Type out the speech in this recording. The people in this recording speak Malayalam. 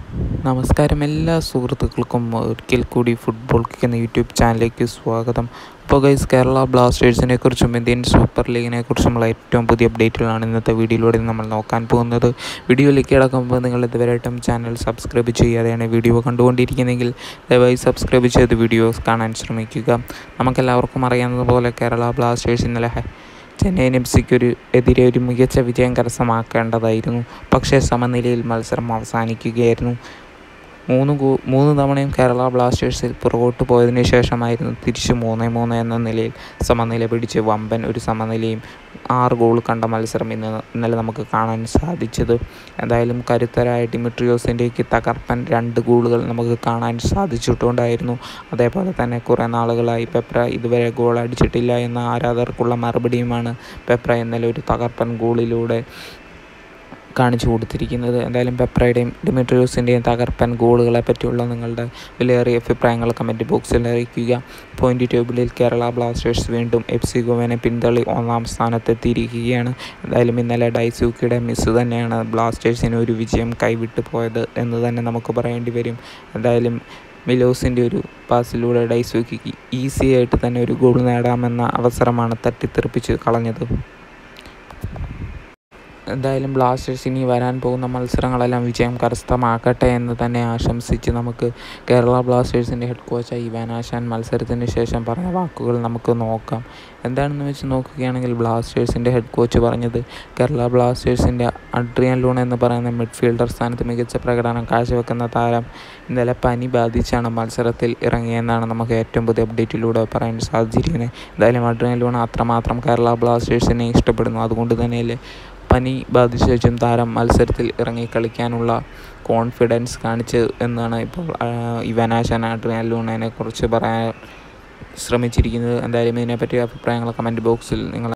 നമസ്കാരം എല്ലാ സുഹൃത്തുക്കൾക്കും ഒരിക്കൽ കൂടി ഫുട്ബോൾ കിക്ക് എന്ന യൂട്യൂബ് ചാനലിലേക്ക് സ്വാഗതം അപ്പോൾ ഗൈസ് കേരള ബ്ലാസ്റ്റേഴ്സിനെ കുറിച്ചും ഇന്ത്യൻ സൂപ്പർ ലീഗിനെ കുറിച്ചുമുള്ള ഏറ്റവും പുതിയ അപ്ഡേറ്റുകളാണ് ഇന്നത്തെ വീഡിയോയിലൂടെ നമ്മൾ നോക്കാൻ പോകുന്നത് വീഡിയോയിലേക്ക് കിടക്കുമ്പോൾ നിങ്ങൾ ഇതുവരെയായിട്ടും ചാനൽ സബ്സ്ക്രൈബ് ചെയ്യാതെയാണ് വീഡിയോ കണ്ടുകൊണ്ടിരിക്കുന്നതെങ്കിൽ ദയവായി സബ്സ്ക്രൈബ് ചെയ്ത് വീഡിയോസ് കാണാൻ ശ്രമിക്കുക നമുക്കെല്ലാവർക്കും അറിയാവുന്നതുപോലെ കേരള ബ്ലാസ്റ്റേഴ്സ് ഇന്നലെ ഹെ- ചെന്നൈയിൻ എഫ് സിക്ക് ഒരു എതിരെ ഒരു മികച്ച വിജയം കരസ്ഥമാക്കേണ്ടതായിരുന്നു പക്ഷേ സമനിലയിൽ മത്സരം അവസാനിക്കുകയായിരുന്നു മൂന്ന് ഗോ മൂന്ന് തവണയും കേരള ബ്ലാസ്റ്റേഴ്സിൽ പുറകോട്ട് പോയതിനു ശേഷമായിരുന്നു തിരിച്ച് മൂന്ന് മൂന്ന് എന്ന നിലയിൽ സമനില പിടിച്ച് വമ്പൻ ഒരു സമനിലയും ആറ് ഗോൾ കണ്ട മത്സരം ഇന്ന് ഇന്നലെ നമുക്ക് കാണാൻ സാധിച്ചത് എന്തായാലും കരുത്തരായ ഡിമിട്രിയോസിൻ്റെക്ക് തകർപ്പൻ രണ്ട് ഗോളുകൾ നമുക്ക് കാണാൻ സാധിച്ചിട്ടുണ്ടായിരുന്നു അതേപോലെ തന്നെ കുറേ നാളുകളായി പെപ്ര ഇതുവരെ ഗോൾ അടിച്ചിട്ടില്ല എന്ന ആരാധകർക്കുള്ള മറുപടിയുമാണ് പെപ്ര ഇന്നലെ ഒരു തകർപ്പൻ ഗോളിലൂടെ കാണിച്ചു കൊടുത്തിരിക്കുന്നത് എന്തായാലും പെപ്രയുടെയും ഡിമിട്രിയോസിൻ്റെയും തകർപ്പൻ ഗോളുകളെ പറ്റിയുള്ള നിങ്ങളുടെ വിലയേറിയ അഭിപ്രായങ്ങൾ കമൻറ്റ് ബോക്സിൽ അറിയിക്കുക പോയിൻ്റ് ടേബിളിൽ കേരള ബ്ലാസ്റ്റേഴ്സ് വീണ്ടും എഫ് സി ഗോവനെ പിന്തള്ളി ഒന്നാം സ്ഥാനത്തെത്തിയിരിക്കുകയാണ് എന്തായാലും ഇന്നലെ ഡൈസൂക്കിയുടെ മിസ് തന്നെയാണ് ബ്ലാസ്റ്റേഴ്സിന് ഒരു വിജയം കൈവിട്ടു പോയത് എന്ന് തന്നെ നമുക്ക് പറയേണ്ടി വരും എന്തായാലും മിലോസിൻ്റെ ഒരു പാസിലൂടെ ഡൈസൂക്കി ഈസി ആയിട്ട് തന്നെ ഒരു ഗോൾ നേടാമെന്ന അവസരമാണ് തട്ടിത്തെറിപ്പിച്ച് കളഞ്ഞത് എന്തായാലും ബ്ലാസ്റ്റേഴ്സ് ഇനി വരാൻ പോകുന്ന മത്സരങ്ങളെല്ലാം വിജയം കരസ്ഥമാക്കട്ടെ എന്ന് തന്നെ ആശംസിച്ച് നമുക്ക് കേരള ബ്ലാസ്റ്റേഴ്സിൻ്റെ ഹെഡ് കോച്ചായി ഇവാൻ ആശാൻ മത്സരത്തിന് ശേഷം പറഞ്ഞ വാക്കുകൾ നമുക്ക് നോക്കാം എന്താണെന്ന് വെച്ച് നോക്കുകയാണെങ്കിൽ ബ്ലാസ്റ്റേഴ്സിൻ്റെ ഹെഡ് കോച്ച് പറഞ്ഞത് കേരള ബ്ലാസ്റ്റേഴ്സിൻ്റെ അഡ്രിയൻ ലൂൺ എന്ന് പറയുന്ന മിഡ്ഫീൽഡർ സ്ഥാനത്ത് മികച്ച പ്രകടനം കാഴ്ചവെക്കുന്ന താരം ഇന്നലെ പനി ബാധിച്ചാണ് മത്സരത്തിൽ ഇറങ്ങിയെന്നാണ് നമുക്ക് ഏറ്റവും പുതിയ അപ്ഡേറ്റിലൂടെ പറയാൻ സാധിച്ചിരിക്കുന്നത് എന്തായാലും അഡ്രിയൻ ലൂൺ അത്രമാത്രം കേരള ബ്ലാസ്റ്റേഴ്സിനെ ഇഷ്ടപ്പെടുന്നു അതുകൊണ്ട് തന്നെയല്ലേ പനി ബാധിച്ച ശേഷം താരം മത്സരത്തിൽ ഇറങ്ങി കളിക്കാനുള്ള കോൺഫിഡൻസ് കാണിച്ച് എന്നാണ് ഇപ്പോൾ ഇവാനാശാൻ അഡ്രിയൻ ലൂണനെ കുറിച്ച് പറയാൻ ശ്രമിച്ചിരിക്കുന്നത് എന്തായാലും ഇതിനെപ്പറ്റി അഭിപ്രായങ്ങൾ കമൻറ്റ് ബോക്സിൽ നിങ്ങൾ